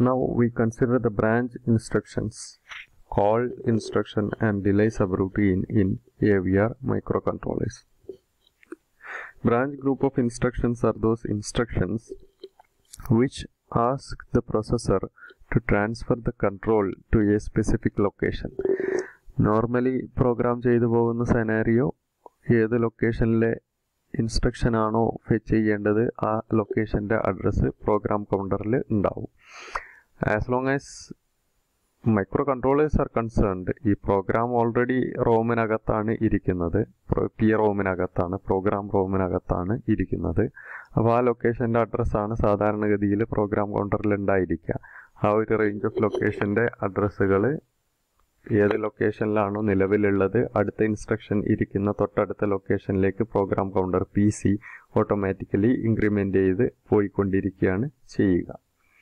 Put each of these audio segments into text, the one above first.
Now we consider the branch instructions, call instruction and delay subroutine in AVR microcontrollers. Branch group of instructions are those instructions which ask the processor to transfer the control to a specific location. Normally program ചെയ്തു പോകുന്ന scenario ഏത് ലൊക്കേഷനിലെ instruction ആണോ fetch ചെയ്യേണ്ടത് ആ ലൊക്കേഷൻ്റെ address program കൗണ്ടറിൽ ഉണ്ടാവും as long as micro controllers are concerned ഈ program already റോമിനകത്താണ് ഇരിക്കുന്നത് പി റോമിനകത്താണ് പ്രോഗ്രാം റോമിനകത്താണ് ഇരിക്കുന്നത് അപ്പോൾ ആ ലൊക്കേഷൻ്റെ അഡ്രസ്സാണ് സാധാരണഗതിയിൽ പ്രോഗ്രാം കൗണ്ടറിൽ ഉണ്ടായിരിക്കുക ആ ഒരു റേഞ്ച് ഓഫ് ലൊക്കേഷൻ്റെ അഡ്രസ്സുകൾ ഏത് ലൊക്കേഷനിലാണോ നിലവിലുള്ളത് അടുത്ത ഇൻസ്ട്രക്ഷൻ ഇരിക്കുന്ന തൊട്ടടുത്ത ലൊക്കേഷനിലേക്ക് program counter P C automatically increment ചെയ്ത് പോയിക്കൊണ്ടിരിക്കുകയാണ് ചെയ്യുക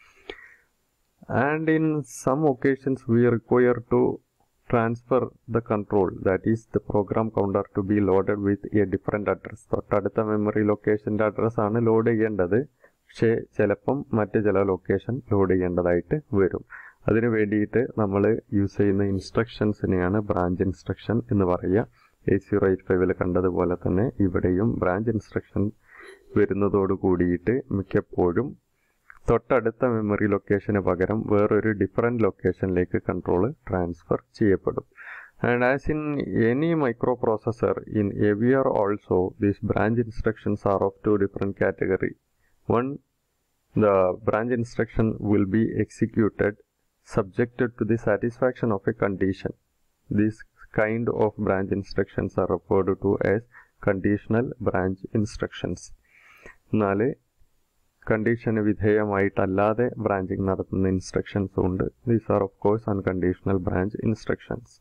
and in some occasions we require to transfer the control that is the program counter to be loaded with a different address തൊട്ടടുത്ത മെമ്മറി ലൊക്കേഷൻ്റെ അഡ്രസ്സ് ആണ് load ചെയ്യേണ്ടത് പക്ഷേ ചിലപ്പം മറ്റ് ചില ലൊക്കേഷൻ ലോഡ് ചെയ്യേണ്ടതായിട്ട് വരും അതിനു വേണ്ടിയിട്ട് നമ്മൾ യൂസ് ചെയ്യുന്ന ഇൻസ്ട്രക്ഷൻസിനെയാണ് ബ്രാഞ്ച് ഇൻസ്ട്രക്ഷൻ എന്ന് പറയുക എയ്റ്റ് സീറോ എയ്റ്റ് ഫൈവിൽ കണ്ടതുപോലെ തന്നെ ഇവിടെയും ബ്രാഞ്ച് ഇൻസ്ട്രക്ഷൻ വരുന്നതോട് കൂടിയിട്ട് മിക്കപ്പോഴും തൊട്ടടുത്ത മെമ്മറി ലൊക്കേഷന് പകരം വേറൊരു ഡിഫറെൻറ്റ് ലൊക്കേഷനിലേക്ക് കൺട്രോൾ ട്രാൻസ്ഫർ ചെയ്യപ്പെടും and as in any micro processor in AVR also these branch instructions are of two different category one the branch instruction will be executed subjected to the satisfaction of a condition. These kind of branch instructions are referred to as conditional branch instructions. എന്നാൽ കണ്ടീഷന് വിധേയമായിട്ടല്ലാതെ branching നടത്തുന്ന instructions ഉണ്ട് these are of course unconditional branch instructions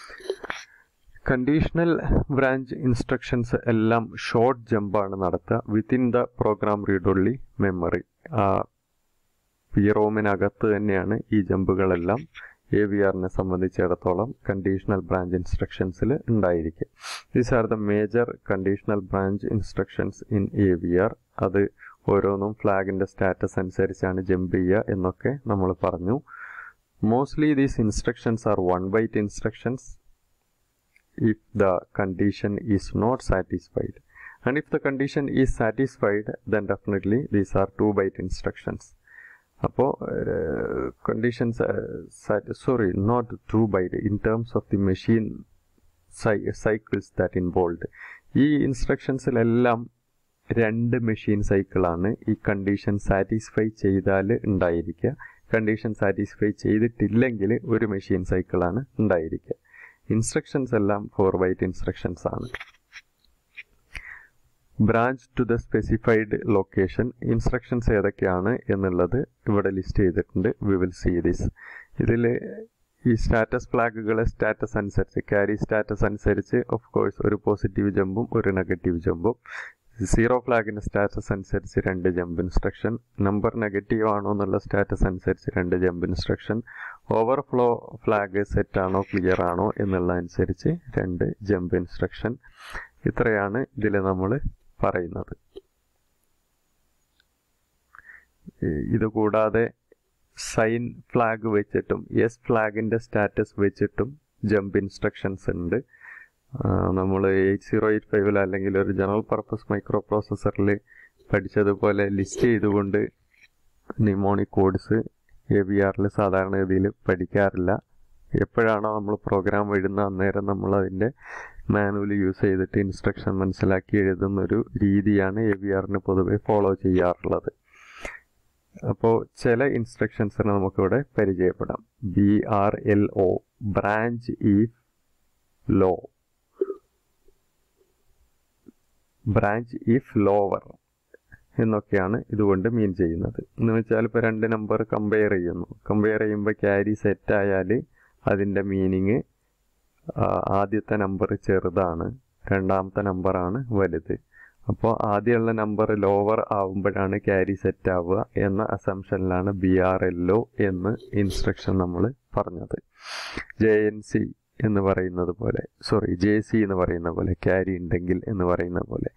conditional branch instructions എല്ലാം short ജമ്പാണ് നടത്തുക within the program read only memory ആ P റോമിനകത്ത് തന്നെയാണ് ഈ ജമ്പുകളെല്ലാം എ വി ആറിനെ സംബന്ധിച്ചിടത്തോളം കണ്ടീഷണൽ ബ്രാഞ്ച് ഇൻസ്ട്രക്ഷൻസിൽ ഉണ്ടായിരിക്കും these are the major conditional branch instructions in A V R അത് ഓരോന്നും ഫ്ലാഗിൻ്റെ സ്റ്റാറ്റസ് അനുസരിച്ചാണ് ജമ്പ് ചെയ്യുക എന്നൊക്കെ നമ്മൾ പറഞ്ഞു mostly these instructions are one byte instructions if the condition is not satisfied and if the condition is satisfied then definitely these are two byte instructions അപ്പോൾ conditions sorry not two byte in terms of the machine cycles that involve ഈ ഇൻസ്ട്രക്ഷൻസിലെല്ലാം രണ്ട് machine സൈക്കിളാണ് ഈ condition satisfy ചെയ്താൽ ഉണ്ടായിരിക്കുക condition satisfy ചെയ്തിട്ടില്ലെങ്കിൽ ഒരു മെഷീൻ സൈക്കിളാണ് ഉണ്ടായിരിക്കുക ഇൻസ്ട്രക്ഷൻസ് എല്ലാം ഫോർ ബൈറ്റ് ഇൻസ്ട്രക്ഷൻസ് ആണ് branch to the specified location instructions ഏതൊക്കെയാണ് എന്നുള്ളത് ഇവിടെ ലിസ്റ്റ് ചെയ്തിട്ടുണ്ട് വി വിൽ സീ ദിസ് ഇതിൽ ഈ സ്റ്റാറ്റസ് ഫ്ലാഗുകളെ സ്റ്റാറ്റസ് അനുസരിച്ച് ക്യാരി സ്റ്റാറ്റസ് അനുസരിച്ച് ഓഫ് കോഴ്സ് ഒരു പോസിറ്റീവ് ജമ്പും ഒരു നെഗറ്റീവ് ജമ്പും സീറോ ഫ്ലാഗിൻ്റെ സ്റ്റാറ്റസ് അനുസരിച്ച് രണ്ട് ജമ്പ് ഇൻസ്ട്രക്ഷൻ നമ്പർ നെഗറ്റീവ് ആണോ എന്നുള്ള സ്റ്റാറ്റസ് അനുസരിച്ച് രണ്ട് jump instruction overflow flag set ആണോ ക്ലിയർ ആണോ എന്നുള്ള അനുസരിച്ച് രണ്ട് ജമ്പ് ഇൻസ്ട്രക്ഷൻ ഇത്രയാണ് ഇതിൽ നമ്മൾ പറയുന്നത് ഇത് കൂടാതെ സൈൻ ഫ്ലാഗ് വെച്ചിട്ടും എസ് ഫ്ലാഗിൻ്റെ സ്റ്റാറ്റസ് വെച്ചിട്ടും ജമ്പ് ഇൻസ്ട്രക്ഷൻസ് ഉണ്ട് നമ്മൾ എയ്റ്റ് സീറോ എയ്റ്റ് ഫൈവിൽ അല്ലെങ്കിൽ ഒരു ജനറൽ പർപ്പസ് മൈക്രോ പ്രോസസ്സറിൽ പഠിച്ചതുപോലെ ലിസ്റ്റ് ചെയ്തുകൊണ്ട് നിമോണിക് കോഡ്സ് എ വി ആറിൽ സാധാരണഗതിയിൽ പഠിക്കാറില്ല എപ്പോഴാണോ നമ്മൾ പ്രോഗ്രാം എഴുതുന്ന അന്നേരം നമ്മൾ അതിൻ്റെ മാനുവൽ യൂസ് ചെയ്തിട്ട് ഇൻസ്ട്രക്ഷൻ മനസ്സിലാക്കി എഴുതുന്ന ഒരു രീതിയാണ് എ വി ആറിന് പൊതുവെ ഫോളോ ചെയ്യാറുള്ളത് അപ്പോൾ ചില ഇൻസ്ട്രക്ഷൻസിനെ നമുക്കിവിടെ പരിചയപ്പെടാം B R L O branch if low branch if lower എന്നൊക്കെയാണ് ഇതുകൊണ്ട് മീൻ ചെയ്യുന്നത് എന്ന് വെച്ചാൽ ഇപ്പോൾ രണ്ട് നമ്പർ കമ്പയർ ചെയ്യുന്നു കമ്പയർ ചെയ്യുമ്പോൾ ക്യാരി സെറ്റ് ആയാൽ അതിൻ്റെ മീനിങ് ആദ്യത്തെ നമ്പർ ചെറുതാണ് രണ്ടാമത്തെ നമ്പറാണ് വലുത് അപ്പോൾ ആദ്യമുള്ള നമ്പർ ലോവർ ആവുമ്പോഴാണ് ക്യാരി സെറ്റ് ആവുക എന്ന അസംഷനിലാണ് ബി ആർ എൽ ഒ എന്ന് ഇൻസ്ട്രക്ഷൻ നമ്മൾ പറഞ്ഞത് ജെ എൻ സി എന്ന് പറയുന്നത് പോലെ സോറി ജെ സി എന്ന് പറയുന്ന പോലെ ക്യാരി ഉണ്ടെങ്കിൽ എന്ന് പറയുന്ന പോലെ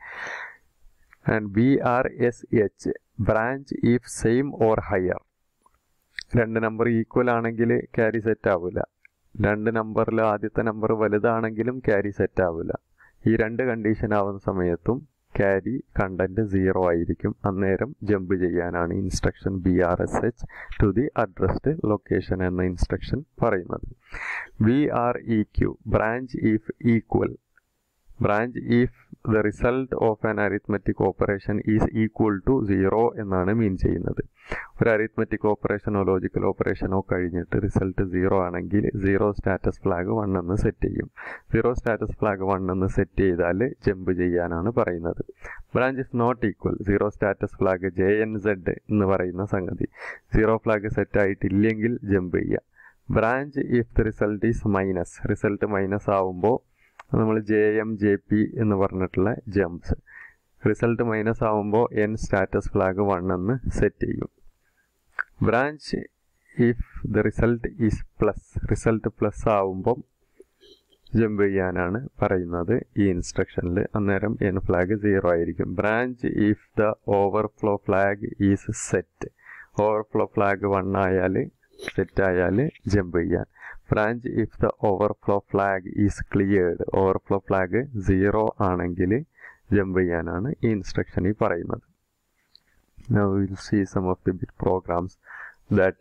and B R S H branch if same or higher രണ്ട് നമ്പർ ഈക്വൽ ആണെങ്കിൽ ക്യാരി സെറ്റ് ആവില്ല രണ്ട് നമ്പറിൽ ആദ്യത്തെ നമ്പർ വലുതാണെങ്കിലും ക്യാരി സെറ്റ് ആവില്ല ഈ രണ്ട് കണ്ടീഷൻ ആവുന്ന സമയത്തും ക്യാരി കണ്ടന്റ് സീറോ ആയിരിക്കും അന്നേരം ജമ്പ് ചെയ്യാനാണ് instruction B R S H to the addressed location എന്ന ഇൻസ്ട്രക്ഷൻ പറയുന്നത് V R E Q branch if equal branch if the result of an arithmetic operation is equal to zero എന്നാണ് mean ചെയ്യുന്നത് ഒരു arithmetic ഓപ്പറേഷനോ logical ഓപ്പറേഷനോ കഴിഞ്ഞിട്ട് result zero ആണെങ്കിൽ zero status flag one എന്ന് സെറ്റ് ചെയ്യും സീറോ സ്റ്റാറ്റസ് ഫ്ലാഗ് വൺ എന്ന് സെറ്റ് ചെയ്താൽ ജമ്പ് ചെയ്യാനാണ് പറയുന്നത് branch if not equal zero status flag J N Z എന്ന് പറയുന്ന സംഗതി സീറോ ഫ്ലാഗ് സെറ്റ് ആയിട്ടില്ലെങ്കിൽ ജമ്പ് ചെയ്യുക branch if the result is minus result minus ആവുമ്പോൾ നമ്മൾ ജെ എം ജെ പി എന്ന് പറഞ്ഞിട്ടുള്ള ജംപ്സ് റിസൾട്ട് മൈനസ് ആവുമ്പോൾ എൻ സ്റ്റാറ്റസ് ഫ്ലാഗ് വൺ എന്ന് സെറ്റ് ചെയ്യും branch if the result is plus result plus ആവുമ്പം ജമ്പ് ചെയ്യാനാണ് പറയുന്നത് ഈ ഇൻസ്ട്രക്ഷനിൽ അന്നേരം എൻ ഫ്ലാഗ് സീറോ ആയിരിക്കും branch if the overflow flag is set overflow flag one ആയാൽ സെറ്റ് ആയാൽ ജമ്പ് ചെയ്യാൻ branch if the overflow flag is cleared overflow flag zero ആണെങ്കിൽ ജമ്പ് ചെയ്യാനാണ് ഈ ഇൻസ്ട്രക്ഷനിൽ പറയുന്നത് Now we will see some of the bit programs that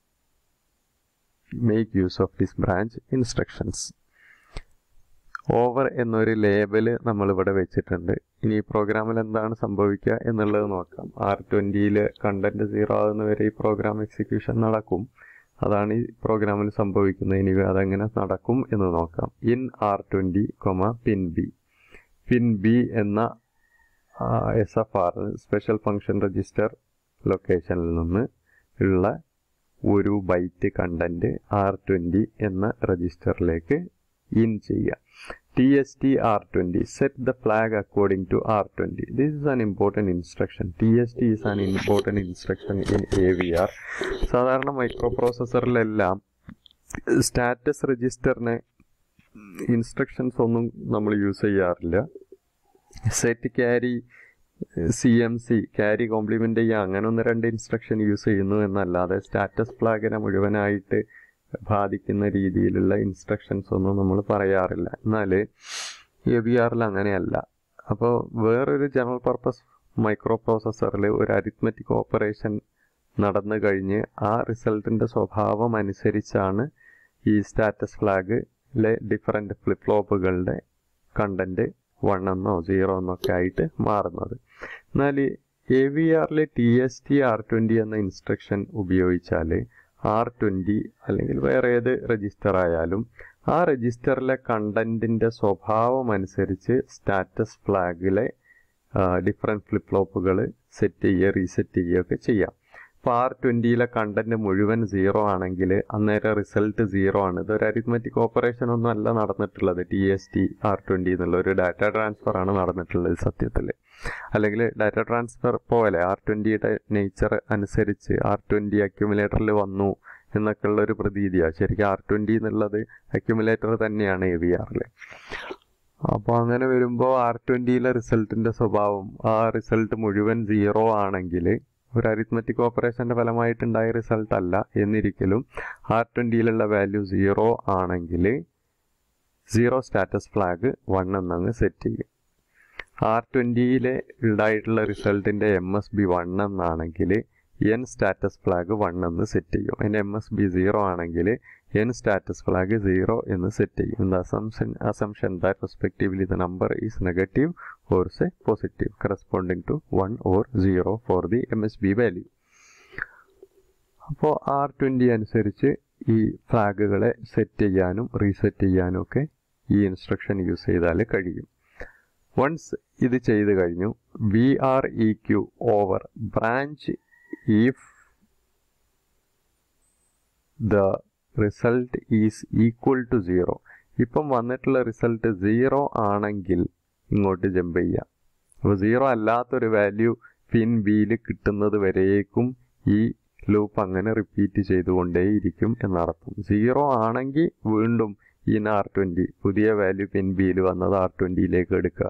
make use of this branch instructions. Over എന്നൊരു label നമ്മളിവിടെ വെച്ചിട്ടുണ്ട് ഇനി ഈ പ്രോഗ്രാമിൽ എന്താണ് സംഭവിക്കുക എന്നുള്ളത് നോക്കാം ആർ ട്വൻറ്റിയിൽ കണ്ടന്റ് സീറോ ആകുന്ന വരെ ഈ പ്രോഗ്രാം എക്സിക്യൂഷൻ നടക്കും അതാണ് ഈ പ്രോഗ്രാമിൽ സംഭവിക്കുന്നത് ഇനി അതെങ്ങനെ നടക്കും എന്ന് നോക്കാം in R twenty comma pin B pin B എന്ന S F R special function register ലൊക്കേഷനിൽ നിന്ന് ഉള്ള ഒരു ബൈറ്റ് കണ്ടന്റ് ആർ ട്വൻറ്റി എന്ന രജിസ്റ്ററിലേക്ക് ഇൻ ചെയ്യുക T S T R twenty set the flag according to R twenty this is an important instruction T S T is an important instruction in A V R സാധാരണ micro പ്രോസസ്സറിലെല്ലാം status രജിസ്റ്ററിനെ instructions ഒന്നും നമ്മൾ use ചെയ്യാറില്ല set carry C M C carry complement ചെയ്യുക അങ്ങനെ ഒന്ന് രണ്ട് ഇൻസ്ട്രക്ഷൻ യൂസ് ചെയ്യുന്നു എന്നല്ലാതെ സ്റ്റാറ്റസ് ഫ്ലാഗിനെ മുഴുവനായിട്ട് ബാധിക്കുന്ന രീതിയിലുള്ള ഇൻസ്ട്രക്ഷൻസ് ഒന്നും നമ്മൾ പറയാറില്ല എന്നാൽ എ ബി ആറിൽ അങ്ങനെയല്ല അപ്പോൾ വേറൊരു ജനറൽ പർപ്പസ് മൈക്രോ പ്രോസസ്സറിൽ ഒരു അരിത്മെറ്റിക് ഓപ്പറേഷൻ നടന്നു കഴിഞ്ഞ് ആ റിസൾട്ടിൻ്റെ സ്വഭാവം അനുസരിച്ചാണ് ഈ സ്റ്റാറ്റസ് ഫ്ലാഗിലെ ഡിഫറെൻ്റ് ഫ്ലിപ്പ് ഫ്ലോപ്പുകളുടെ കണ്ടൻറ്റ് വൺ എന്നോ സീറോ എന്നൊക്കെ ആയിട്ട് മാറുന്നത് എന്നാൽ എ വി ആറിൽ T S T R twenty എന്ന ഇൻസ്ട്രക്ഷൻ ഉപയോഗിച്ചാൽ ആർ ട്വൻറ്റി അല്ലെങ്കിൽ വേറെ ഏത് രജിസ്റ്റർ ആയാലും ആ രജിസ്റ്ററിലെ കണ്ടൻറ്റിൻ്റെ സ്വഭാവം അനുസരിച്ച് സ്റ്റാറ്റസ് ഫ്ലാഗിലെ ഡിഫറെൻറ്റ് ഫ്ലിപ്പ് ഫ്ലോപ്പുകൾ സെറ്റ് ചെയ്യുക റീസെറ്റ് ചെയ്യുകയൊക്കെ ചെയ്യാം ഇപ്പോൾ ആർ ട്വൻറ്റിയിലെ കണ്ടന്റ് മുഴുവൻ സീറോ ആണെങ്കിൽ അന്നേരം റിസൾട്ട് സീറോ ആണ് ഇതൊരു അരിത്മെറ്റിക് ഓപ്പറേഷൻ ഒന്നും അല്ല നടന്നിട്ടുള്ളത് T S T R twenty എന്നുള്ള ഒരു ഡാറ്റ ട്രാൻസ്ഫർ ആണ് നടന്നിട്ടുള്ളത് സത്യത്തിൽ അല്ലെങ്കിൽ ഡാറ്റ ട്രാൻസ്ഫർ പോലെ ആർ ട്വൻറ്റിയുടെ നേച്ചർ അനുസരിച്ച് ആർ ട്വൻറ്റി അക്യുമുലേറ്ററിൽ വന്നു എന്നൊക്കെയുള്ള ഒരു പ്രതീതിയാണ് ശരിക്കും ആർ ട്വൻറ്റി എന്നുള്ളത് അക്യുമുലേറ്റർ തന്നെയാണ് എ വി ആറിൽ അപ്പോൾ അങ്ങനെ വരുമ്പോൾ ആർ ട്വൻറ്റിയിലെ റിസൾട്ടിൻ്റെ സ്വഭാവം ആ റിസൾട്ട് മുഴുവൻ സീറോ ആണെങ്കിൽ ഒരു അരിത്മെറ്റിക് ഓപ്പറേഷൻ്റെ ഫലമായിട്ടുണ്ടായ റിസൾട്ട് അല്ല എന്നിരിക്കലും ആർ ട്വൻറ്റിയിലുള്ള വാല്യൂ സീറോ ആണെങ്കിൽ സീറോ സ്റ്റാറ്റസ് ഫ്ലാഗ് വൺ എന്നങ്ങ് സെറ്റ് ചെയ്യും ആർ ട്വൻറ്റിയിൽ ഉണ്ടായിട്ടുള്ള റിസൾട്ടിൻ്റെ എം എസ് ബി വൺ എന്നാണെങ്കിൽ എൻ സ്റ്റാറ്റസ് ഫ്ലാഗ് വൺ എന്ന് സെറ്റ് ചെയ്യും അതിൻ്റെ എം എസ് ബി സീറോ ആണെങ്കിൽ എൻ സ്റ്റാറ്റസ് ഫ്ലാഗ് സീറോ എന്ന് സെറ്റ് ചെയ്യും in the assumption assumption that respectively the number is negative or say positive corresponding to one or zero for the M S B value അപ്പോൾ R twenty അനുസരിച്ച് ഈ ഫ്ലാഗുകളെ set ചെയ്യാനും reset ചെയ്യാനും ഒക്കെ ഈ instruction use ചെയ്താൽ കഴിയും വൺസ് ഇത് ചെയ്ത് കഴിഞ്ഞു V R E Q over branch if the result is equal to zero ഇപ്പം വന്നിട്ടുള്ള റിസൾട്ട് സീറോ ആണെങ്കിൽ ഇങ്ങോട്ട് ജമ്പ് ചെയ്യാം അപ്പോൾ സീറോ അല്ലാത്തൊരു വാല്യൂ പിൻ ബിയിൽ കിട്ടുന്നത് വരേക്കും ഈ ലൂപ്പ് അങ്ങനെ റിപ്പീറ്റ് ചെയ്തുകൊണ്ടേയിരിക്കും എന്നർത്ഥം സീറോ ആണെങ്കിൽ വീണ്ടും ഇൻ ആർ ട്വൻറ്റി പുതിയ വാല്യൂ പിൻ ബിയിൽ വന്നത് ആർ ട്വൻറ്റിയിലേക്ക് എടുക്കുക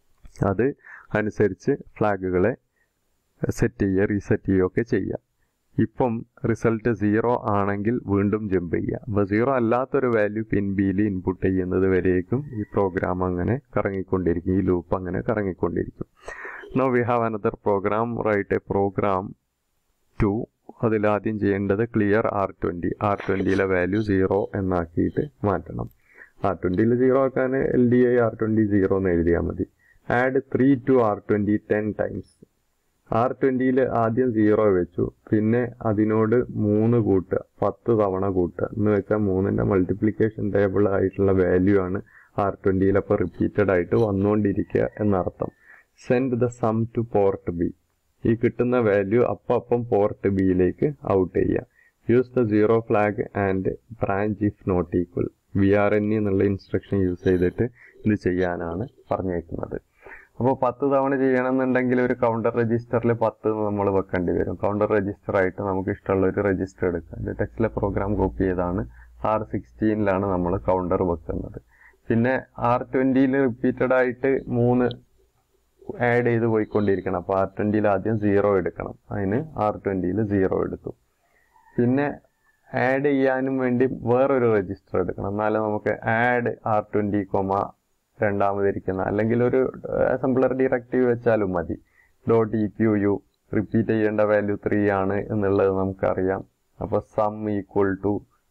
അത് അനുസരിച്ച് ഫ്ലാഗുകളെ സെറ്റ് ചെയ്യുക റീസെറ്റ് ചെയ്യുകയൊക്കെ ചെയ്യുക ഇപ്പം റിസൾട്ട് സീറോ ആണെങ്കിൽ വീണ്ടും ജമ്പ് ചെയ്യുക അപ്പോൾ സീറോ അല്ലാത്തൊരു വാല്യൂ പിൻ ബിയിൽ ഇൻപുട്ട് ചെയ്യുന്നത് വരേക്കും ഈ പ്രോഗ്രാം അങ്ങനെ കറങ്ങിക്കൊണ്ടിരിക്കും ഈ ലൂപ്പ് അങ്ങനെ കറങ്ങിക്കൊണ്ടിരിക്കും no we have another program write a program to അതിലാദ്യം ചെയ്യേണ്ടത് ക്ലിയർ ആർ ട്വൻറ്റി ആർ ട്വൻറ്റിയിലെ വാല്യൂ സീറോ എന്നാക്കിയിട്ട് മാറ്റണം ആർ ട്വൻറ്റിയിൽ സീറോ ആക്കാൻ L D I R twenty zero എന്ന് എഴുതിയാൽ മതി add three to R twenty ten times R ട്വൻറ്റിയിൽ ആദ്യം സീറോ വെച്ചു പിന്നെ അതിനോട് മൂന്ന് കൂട്ടുക പത്ത് തവണ കൂട്ടുക എന്ന് വെച്ചാൽ മൂന്നിൻ്റെ മൾട്ടിപ്ലിക്കേഷൻ ടേബിൾ ആയിട്ടുള്ള വാല്യൂ ആണ് ആർ ട്വൻറ്റിയിൽ അപ്പോൾ റിപ്പീറ്റഡ് ആയിട്ട് വന്നുകൊണ്ടിരിക്കുക എന്നർത്ഥം send the sum to port B ഈ കിട്ടുന്ന വാല്യൂ അപ്പം അപ്പം പോർട്ട് ബിയിലേക്ക് ഔട്ട് ചെയ്യുക use the zero flag and branch if not equal V R N എന്നുള്ള ഇൻസ്ട്രക്ഷൻ യൂസ് ചെയ്തിട്ട് ഇത് ചെയ്യാനാണ് പറഞ്ഞേക്കുന്നത് അപ്പോൾ പത്ത് തവണ ചെയ്യണമെന്നുണ്ടെങ്കിൽ ഒരു കൗണ്ടർ രജിസ്റ്ററിൽ പത്ത് നമ്മൾ വെക്കേണ്ടി വരും കൗണ്ടർ രജിസ്റ്റർ ആയിട്ട് നമുക്ക് ഇഷ്ടമുള്ള ഒരു രജിസ്റ്റർ എടുക്കുക ഇത് ടെക്സ്റ്റിലെ പ്രോഗ്രാം കോപ്പി ചെയ്താണ് ആർ സിക്സ്റ്റീനിലാണ് നമ്മൾ കൗണ്ടർ വെക്കുന്നത് പിന്നെ ആർ ട്വൻറ്റിയിൽ റിപ്പീറ്റഡ് ആയിട്ട് മൂന്ന് ആഡ് ചെയ്ത് പോയിക്കൊണ്ടിരിക്കണം അപ്പോൾ ആർ ട്വൻറ്റിയിൽ ആദ്യം സീറോ എടുക്കണം അതിന് ആർ ട്വൻറ്റിയിൽ സീറോ എടുത്തു പിന്നെ ആഡ് ചെയ്യാനും വേണ്ടി വേറൊരു രജിസ്റ്റർ എടുക്കണം എന്നാലേ നമുക്ക് ആഡ് ആർ ട്വൻറ്റി കൊമ രണ്ടാമതിരിക്കുന്ന അല്ലെങ്കിൽ ഒരു അസംബ്ലർ ഡയറക്റ്റീവ് വെച്ചാലും മതി dot E Q U repeat ചെയ്യേണ്ട വാല്യൂ ത്രീ ആണ് എന്നുള്ളത് നമുക്കറിയാം അപ്പോൾ സം ഈക്വൽ ടു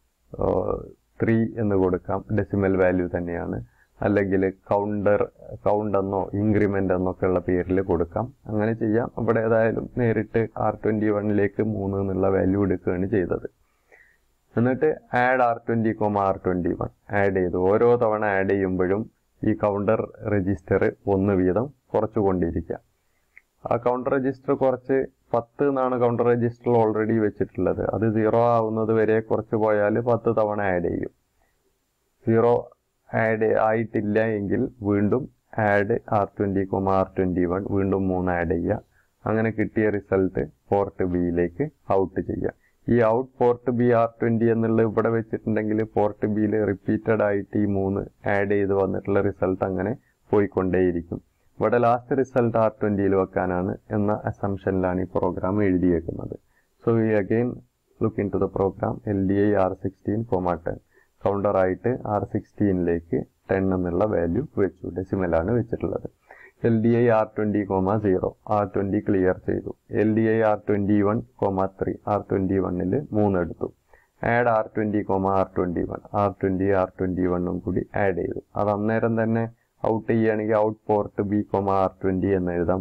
ത്രീ എന്ന് കൊടുക്കാം ഡെസിമൽ വാല്യൂ തന്നെയാണ് അല്ലെങ്കിൽ കൗണ്ടർ കൗണ്ട് എന്നോ ഇൻക്രിമെൻ്റ് എന്നൊക്കെ ഉള്ള പേരിൽ കൊടുക്കാം അങ്ങനെ ചെയ്യാം അവിടെ ഏതായാലും നേരിട്ട് ആർ ട്വൻറ്റി വണ്ണിലേക്ക് മൂന്ന് എന്നുള്ള വാല്യൂ എടുക്കുകയാണ് ചെയ്തത് എന്നിട്ട് add R twenty comma R twenty one add ചെയ്തു ഓരോ തവണ ആഡ് ചെയ്യുമ്പോഴും ഈ കൗണ്ടർ രജിസ്റ്റർ ഒന്ന് വീതം കുറച്ചു കൊണ്ടിരിക്കുക ആ കൗണ്ടർ രജിസ്റ്റർ കുറച്ച് പത്ത് എന്നാണ് കൗണ്ടർ രജിസ്റ്റർ ഓൾറെഡി വെച്ചിട്ടുള്ളത് അത് സീറോ ആവുന്നത് വരെ കുറച്ച് പോയാൽ പത്ത് തവണ ആഡ് ചെയ്യും സീറോ ആഡ് ആയിട്ടില്ല എങ്കിൽ വീണ്ടും add R twenty comma R twenty one വീണ്ടും മൂന്ന് ആഡ് ചെയ്യുക അങ്ങനെ കിട്ടിയ റിസൾട്ട് പോർട്ട് ബിയിലേക്ക് ഔട്ട് ചെയ്യുക ഈ out port B R twenty എന്നുള്ളത് ഇവിടെ വെച്ചിട്ടുണ്ടെങ്കിൽ പോർട്ട് ബിയിൽ റിപ്പീറ്റഡ് ആയിട്ട് ഈ മൂന്ന് ആഡ് ചെയ്ത് വന്നിട്ടുള്ള റിസൾട്ട് അങ്ങനെ പോയിക്കൊണ്ടേയിരിക്കും ഇവിടെ ലാസ്റ്റ് റിസൾട്ട് ആർ ട്വൻറ്റിയിൽ വെക്കാനാണ് എന്ന അസംഷനിലാണ് ഈ പ്രോഗ്രാം എഴുതിയേക്കുന്നത് so we again look into the program L D I R sixteen comma ten counter ആയിട്ട് ആർ സിക്സ്റ്റീനിലേക്ക് ടെൻ എന്നുള്ള വാല്യൂ വെച്ചു ഡെസിമലാണ് വെച്ചിട്ടുള്ളത് L D I R twenty comma zero R twenty clear ചെയ്തു L D I R twenty one comma three R twenty വണ്ണിൽ മൂന്ന് എടുത്തു add R twenty comma R twenty one R twenty R twenty വണ്ണും കൂടി add ചെയ്തു അത് അന്നേരം തന്നെ ഔട്ട് ചെയ്യുകയാണെങ്കിൽ out port B comma R twenty എന്ന് എഴുതാം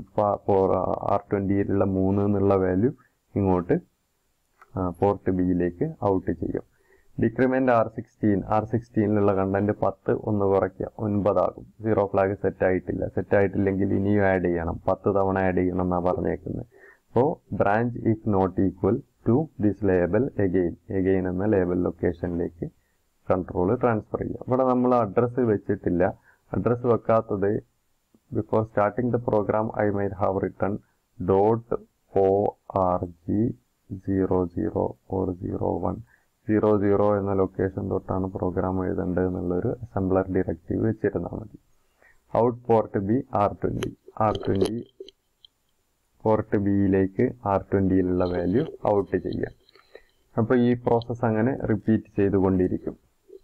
ആർ ട്വൻറ്റിയിലുള്ള മൂന്ന് എന്നുള്ള വാല്യൂ ഇങ്ങോട്ട് പോർട്ട് ബിയിലേക്ക് ഔട്ട് ചെയ്യും ഡിക്രിമെന്റ് ആർ സിക്സ്റ്റീൻ ആർ സിക്സ്റ്റീനിലുള്ള കണ്ടന്റ് പത്ത് ഒന്ന് കുറയ്ക്കുക ഒൻപതാകും സീറോ ഫ്ലാഗ് സെറ്റ് ആയിട്ടില്ല സെറ്റ് ആയിട്ടില്ലെങ്കിൽ ഇനിയും ആഡ് ചെയ്യണം പത്ത് തവണ ആഡ് ചെയ്യണം എന്നാണ് പറഞ്ഞേക്കുന്നത് അപ്പോൾ branch if not equal to this label again again എന്ന ലേബൽ ലൊക്കേഷനിലേക്ക് കൺട്രോൾ ട്രാൻസ്ഫർ ചെയ്യുക ഇവിടെ നമ്മൾ അഡ്രസ്സ് വെച്ചിട്ടില്ല അഡ്രസ്സ് വെക്കാത്തത് before starting the program I might have written dot O R G zero zero or zero one zero zero എന്ന location തൊട്ടാണ് program എഴുതേണ്ടത് എന്നുള്ളൊരു അസംബ്ലർ ഡയറക്റ്റീവ് വെച്ചിരുന്നാൽ മതി out port B R twenty R twenty port ബിയിലേക്ക് R ട്വൻറ്റിയിലുള്ള value out ചെയ്യുക അപ്പോൾ ഈ പ്രോസസ്സ് അങ്ങനെ റിപ്പീറ്റ് ചെയ്തുകൊണ്ടിരിക്കും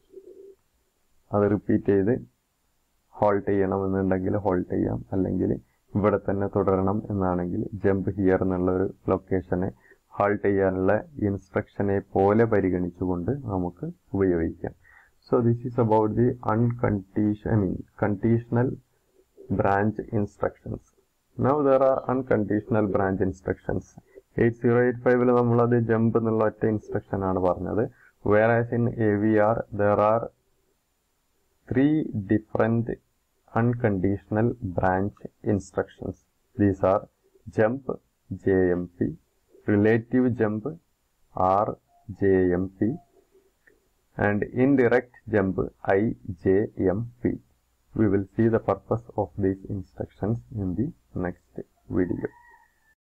അത് റിപ്പീറ്റ് ചെയ്ത് ഹോൾട്ട് ചെയ്യണമെന്നുണ്ടെങ്കിൽ ഹോൾട്ട് ചെയ്യാം അല്ലെങ്കിൽ ഇവിടെ തന്നെ തുടരണം എന്നാണെങ്കിൽ ജമ്പ് ഹിയർ എന്നുള്ള ഒരു ലൊക്കേഷനെ ഹാൾട്ട് ചെയ്യാനുള്ള ഇൻസ്ട്രക്ഷനെ പോലെ പരിഗണിച്ചുകൊണ്ട് നമുക്ക് ഉപയോഗിക്കാം so this is about the uncondition I mean conditional branch instructions now there are unconditional branch instructions eight zero eight ഫൈവിൽ നമ്മളത് ജമ്പ് എന്നുള്ള ഒറ്റ ഇൻസ്ട്രക്ഷൻ ആണ് പറഞ്ഞത് whereas in A V are there are three different unconditional branch instructions. These are jump, JMP, relative jump, RJMP, and indirect jump, IJMP. We will see the purpose of these instructions in the next video.